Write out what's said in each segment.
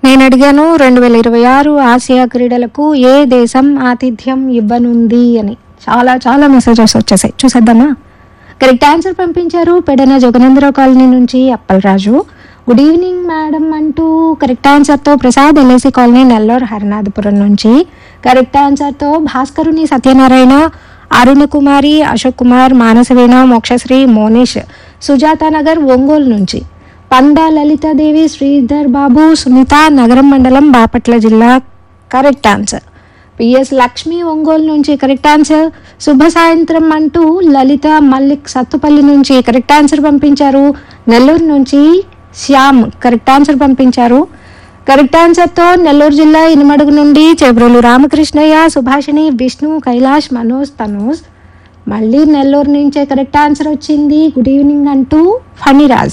నేను అడిగాను రెండు వేల ఇరవై ఆరు ఆసియా క్రీడలకు ఏ దేశం ఆతిథ్యం ఇవ్వనుంది అని చాలా చాలా మెసేజెస్ వచ్చేసాయి చూసేద్దామా కరెక్ట్ ఆన్సర్ పంపించారు పెడన జగనేంద్ర కాలనీ నుంచి అప్పలరాజు గుడ్ ఈవినింగ్ మేడం అంటూ కరెక్ట్ ఆన్సర్తో ప్రసాద్ ఎల్ఐసి కాలనీ నెల్లూరు హరినాథపురం నుంచి కరెక్ట్ ఆన్సర్తో భాస్కరుని సత్యనారాయణ అరుణ కుమారి అశోక్ కుమార్ మానసవీణ మోక్షశ్రీ మోనిష్ సుజాత నగర్ ఒంగోలు నుంచి పండా లలితాదేవి శ్రీధర్ బాబు సునీత నగరం మండలం బాపట్ల జిల్లా correct answer PS Lakshmi Ongole నుంచి కరెక్ట్ ఆన్సర్ శుభ సాయంత్రం అంటూ లలిత మల్లిక్ సత్తుపల్లి నుంచి కరెక్ట్ ఆన్సర్ పంపించారు నెల్లూరు నుంచి శ్యామ్ కరెక్ట్ ఆన్సర్ పంపించారు కరెక్ట్ ఆన్సర్తో నెల్లూరు జిల్లా ఇనుమడుగు నుండి చెబ్రోలు రామకృష్ణయ్య సుభాషిణి విష్ణు కైలాష్ మనోజ్ తనోజ్ మళ్ళీ నెల్లూరు నుంచే కరెక్ట్ ఆన్సర్ వచ్చింది గుడ్ ఈవినింగ్ అంటూ ఫణిరాజ్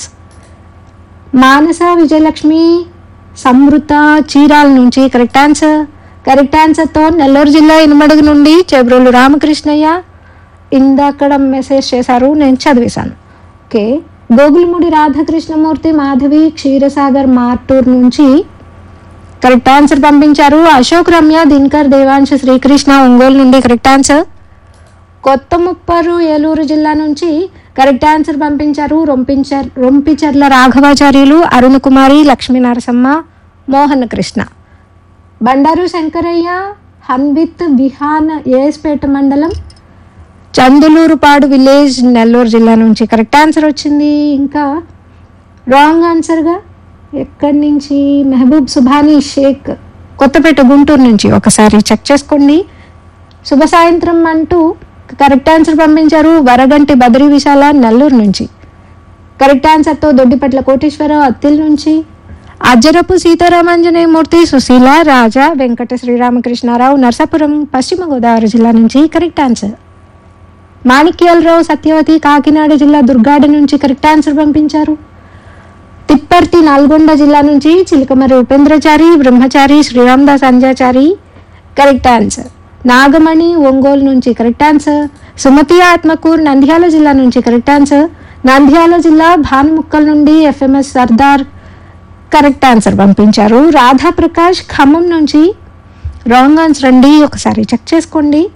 మానస విజయలక్ష్మి సమృత చీరాల నుంచి కరెక్ట్ ఆన్సర్ కరెక్ట్ ఆన్సర్తో నెల్లూరు జిల్లా ఇనుమడుగు నుండి చెబ్రోలు రామకృష్ణయ్య ఇందాకడ మెసేజ్ చేశారు నేను చదివేశాను ఓకే గోగులముడి రాధాకృష్ణమూర్తి మాధవి క్షీరసాగర్ మార్టూర్ నుంచి కరెక్ట్ ఆన్సర్ పంపించారు అశోక్ రమ్య దినకర్ దేవాంశ శ్రీకృష్ణ ఒంగోలు నుండి కరెక్ట్ ఆన్సర్ కొత్త ముప్పరు ఏలూరు జిల్లా నుంచి కరెక్ట్ ఆన్సర్ పంపించారు రొంపించర్ రొంపిచర్ల రాఘవాచార్యులు అరుణ్ కుమారి లక్ష్మీ నరసమ్మ మోహన్ కృష్ణ బండారు శంకరయ్య హన్విత్ విహాన్ ఏఎస్పేట మండలం చందులూరుపాడు విలేజ్ నెల్లూరు జిల్లా నుంచి కరెక్ట్ ఆన్సర్ వచ్చింది ఇంకా రాంగ్ ఆన్సర్గా ఎక్కడి నుంచి మెహబూబ్ సుభానీ షేక్ కొత్తపేట గుంటూరు నుంచి ఒకసారి చెక్ చేసుకోండి శుభ సాయంత్రం అంటూ కరెక్ట్ ఆన్సర్ పంపించారు వరగంటి బద్రి విశాల నెల్లూరు నుంచి కరెక్ట్ ఆన్సర్తో దొడ్డిపట్ల కోటేశ్వరరావు అత్తిల్ నుంచి అజ్జరపు సీతారామాంజనేయమూర్తి సుశీల రాజా వెంకట శ్రీరామకృష్ణారావు నర్సాపురం పశ్చిమ గోదావరి జిల్లా నుంచి కరెక్ట్ ఆన్సర్ మాణిక్యాలరావు సత్యవతి కాకినాడ జిల్లా దుర్గాడ నుంచి కరెక్ట్ ఆన్సర్ పంపించారు తిప్పర్తి నల్గొండ జిల్లా నుంచి చిలకమరి ఉపేంద్రచారి బ్రహ్మచారి శ్రీరామదాస్ అంజాచారి కరెక్ట్ ఆన్సర్ నాగమణి ఒంగోలు నుంచి కరెక్ట్ ఆన్సర్ సుమతి ఆత్మకూర్ నంద్యాల జిల్లా నుంచి కరెక్ట్ ఆన్సర్ నంద్యాల జిల్లా భానుముక్కల్ నుండి ఎఫ్ఎంఎస్ సర్దార్ కరెక్ట్ ఆన్సర్ పంపించారు రాధాప్రకాష్ ఖమ్మం నుంచి రాంగ్ ఆన్సర్ అండి ఒకసారి చెక్ చేసుకోండి